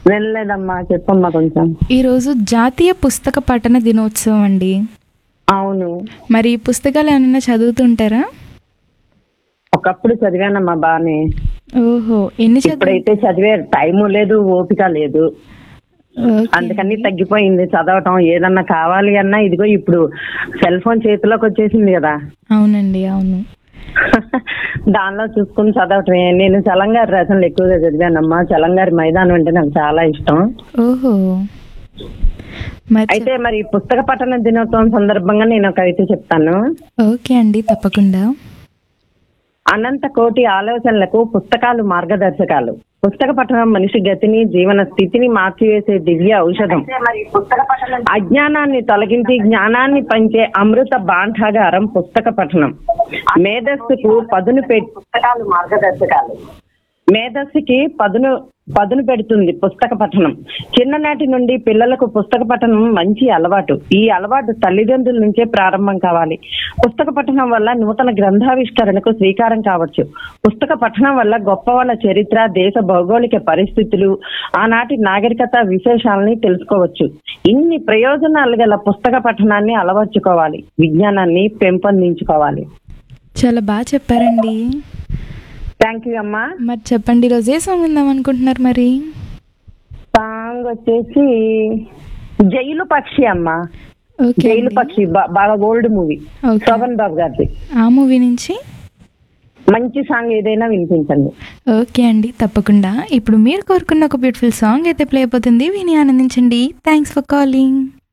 వెళ్ళలేదమ్మా చెప్పమ్మా కొంచెం ఈరోజు జాతీయ పుస్తక పఠన దినోత్సవం అండి అవును మరి ఈ పుస్తకాలు ఏమైనా చదువుతుంటారా ఒకప్పుడు చదివానమ్మా బానే ఓహో ఎన్ని చదువు ఇప్పుడైతే చదివే టైము లేదు ఓపిక లేదు ఓకే. అందుకని తగ్గిపోయింది చదవటం ఏదన్నా కావాలి అన్నా ఇదిగో ఇప్పుడు సెల్ ఫోన్ చేతిలోకి వచ్చేసింది కదా అవునండి అవును దానిలో చూసుకుని చదవటమే నేను చలంగారి రచనలు ఎక్కువగా చదివానమ్మా చలంగారి మైదానం అంటే నాకు చాలా ఇష్టం ఓహో మరి అయితే మరి ఈ పుస్తక పఠన దినోత్సవం సందర్భంగా నేను ఒక కవిత చెప్తాను ఓకే అండి తప్పకుండా అనంత కోటి ఆలోచనలకు పుస్తకాలు మార్గదర్శకాలు పుస్తక పఠనం మనిషి గతిని జీవన స్థితిని మార్చివేసే దివ్య ఔషధం అజ్ఞానాన్ని తొలగించి జ్ఞానాన్ని పంచే అమృత బాంఠాగారం పుస్తక పఠనం మేధస్సుకు పదును పెట్టి పుస్తకాలు మార్గదర్శకాలు మేధస్సుకి పదును పదును పెడుతుంది పుస్తక పఠనం చిన్ననాటి నుండి పిల్లలకు పుస్తక పఠనం మంచి అలవాటు ఈ అలవాటు తల్లిదండ్రుల నుంచే ప్రారంభం కావాలి పుస్తక పఠనం వల్ల నూతన గ్రంథావిష్కరణకు శ్రీకారం కావచ్చు పుస్తక పఠనం వల్ల గొప్ప వాళ్ళ చరిత్ర దేశ భౌగోళిక పరిస్థితులు ఆనాటి నాగరికత విశేషాలని తెలుసుకోవచ్చు ఇన్ని ప్రయోజనాలు గల పుస్తక పఠనాన్ని అలవర్చుకోవాలి విజ్ఞానాన్ని పెంపొందించుకోవాలి చాలా బాగా చెప్పారండి థ్యాంక్ యూ అమ్మా మరి చెప్పండి ఈరోజు ఏ సాంగ్ విందాం అనుకుంటున్నారు మరి సాంగ్ వచ్చేసి జైలు పక్షి అమ్మ ఓకే జైలు అండి. పక్షి బా- బాగా old movie okay Shoban Babu గారిది ఆ మూవీ నుంచి మంచి సాంగ్ ఏదైనా వినిపించండి ఓకే అండి తప్పకుండా ఇప్పుడు మీరు కోరుకున్న ఒక బ్యూటిఫుల్ సాంగ్ అయితే ప్లే అయిపోతుంది విని ఆనందించండి థ్యాంక్స్ ఫర్ కాలింగ్